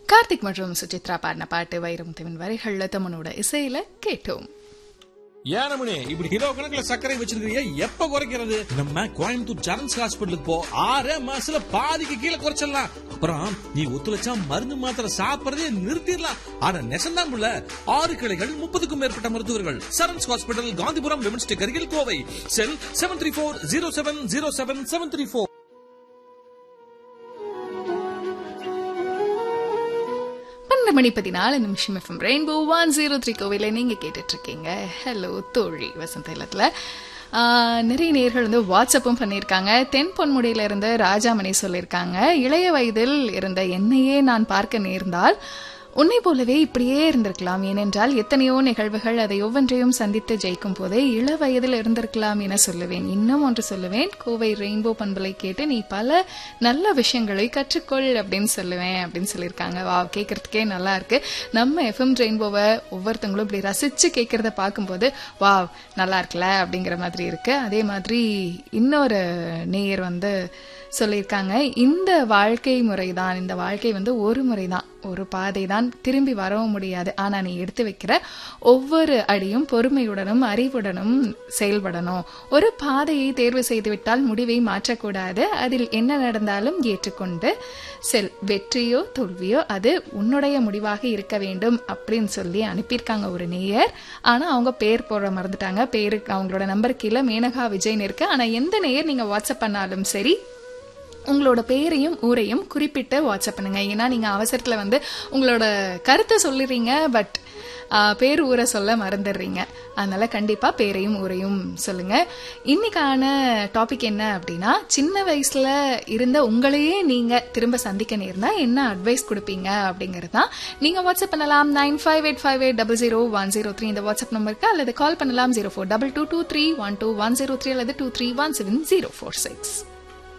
கார்த்திக் மற்றும் சுசித்ரா பாடின பாட்டு வைரமுத்துவின் வரிகள்ல தமனோட இசையில கேட்டோம் ஏனமணி இப்படி கிலோ கணக்குல சர்க்கரை வச்சிருக்கீங்க எப்ப குறைக்கிறது நம்ம கோயம்புத்தூர் சரண்ஸ் ஹாஸ்பிட்டலுக்கு போ ஆறே மாசத்துல பாதிக்கு கீழே குறைச்சிடலாம் அப்புறம் நீ ஒத்துழைச்சா மருந்து மாத்திரை சாப்பிடறதே நிறுத்திடலாம் ஆனா நெசந்தான் புள்ள ஆறு கிளைகள் முப்பதுக்கும் மேற்பட்ட மருத்துவர்கள் சரண்ஸ் ஹாஸ்பிட்டல் காந்திபுரம் விமன்ஸ்டிக் அருகில் Kovai cell seven three four zero seven zero seven seven three four பன்னெண்டு மணி பதினாலு நிமிஷம் FM rainbow one zero three கோவில நீங்க கேட்டுட்டு இருக்கீங்க ஹலோ தோழி வசந்த இல்லத்துல ஆஹ், நிறைய நேர்கள் வந்து வாட்ஸ்அப்பும் பண்ணியிருக்காங்க தென் பொன்முடியில இருந்து ராஜாமணி சொல்லியிருக்காங்க இளைய வயதில் இருந்த என்னையே நான் பார்க்க நேர்ந்தால் உன்னை போலவே இப்படியே இருந்திருக்கலாம் ஏனென்றால் எத்தனையோ நிகழ்வுகள் அதை ஒவ்வொன்றையும் சந்தித்து ஜெயிக்கும் போதே இள வயதில் இருந்திருக்கலாம் என சொல்லுவேன் இன்னும் ஒன்று சொல்லுவேன் கோவை ரெயின்போ பண்பலை கேட்டு நீ பல நல்ல விஷயங்களை கற்றுக்கொள் அப்படின்னு சொல்லுவேன் அப்படின்னு சொல்லியிருக்காங்க வா கேட்கறதுக்கே நல்லா இருக்கு நம்ம எஃப்எம் ரெயின்போவை ஒவ்வொருத்தவங்களும் இப்படி ரசிச்சு கேட்கறத பார்க்கும்போது வா நல்லா இருக்குல்ல அப்படிங்கிற மாதிரி இருக்கு அதே மாதிரி இன்னொரு நேயர் வந்து சொல்லியிருக்காங்க இந்த வாழ்க்கை முறைதான் இந்த வாழ்க்கை வந்து ஒரு முறைதான் ஒரு பாதை தான் திரும்பி வரவும் முடியாது ஆனா நீ எடுத்து வைக்கிற ஒவ்வொரு அடியும் பொறுமையுடனும் அறிவுடனும் செயல்படணும் ஒரு பாதையை தேர்வு செய்துவிட்டால் முடிவை மாற்றக்கூடாது அதில் என்ன நடந்தாலும் ஏற்றுக்கொண்டு செல் வெற்றியோ தோல்வியோ அது உன்னுடைய முடிவாக இருக்க வேண்டும் அப்படின்னு சொல்லி அனுப்பியிருக்காங்க ஒரு நேயர் ஆனா அவங்க பேர் போட மறந்துட்டாங்க பேருக்கு அவங்களோட நம்பர் கீழே மேனகா விஜய்னு இருக்கு ஆனா எந்த நேயர் நீங்க வாட்ஸ்அப் பண்ணாலும் சரி உங்களோட பேரையும் ஊரையும் குறிப்பிட்டு வாட்ஸ்அப் பண்ணுங்க ஏன்னா நீங்க அவசரத்துல வந்து உங்களோட கருத்தை சொல்லிடுறீங்க பட் பேர் ஊரை சொல்ல மறந்துடுறீங்க அதனால கண்டிப்பா பேரையும் ஊரையும் சொல்லுங்க இன்னைக்கான டாபிக் என்ன அப்படின்னா சின்ன வயசுல இருந்த உங்களையே நீங்க திரும்ப சந்திக்க நேர்ந்தா என்ன அட்வைஸ் கொடுப்பீங்க அப்படிங்கிறது தான் நீங்க வாட்ஸ்அப் பண்ணலாம் nine five eight five eight double zero one zero three இந்த வாட்ஸ்அப் நம்பருக்கு அல்லது கால் பண்ணலாம் zero four double two two three one two one zero three அல்லது two three one seven zero four six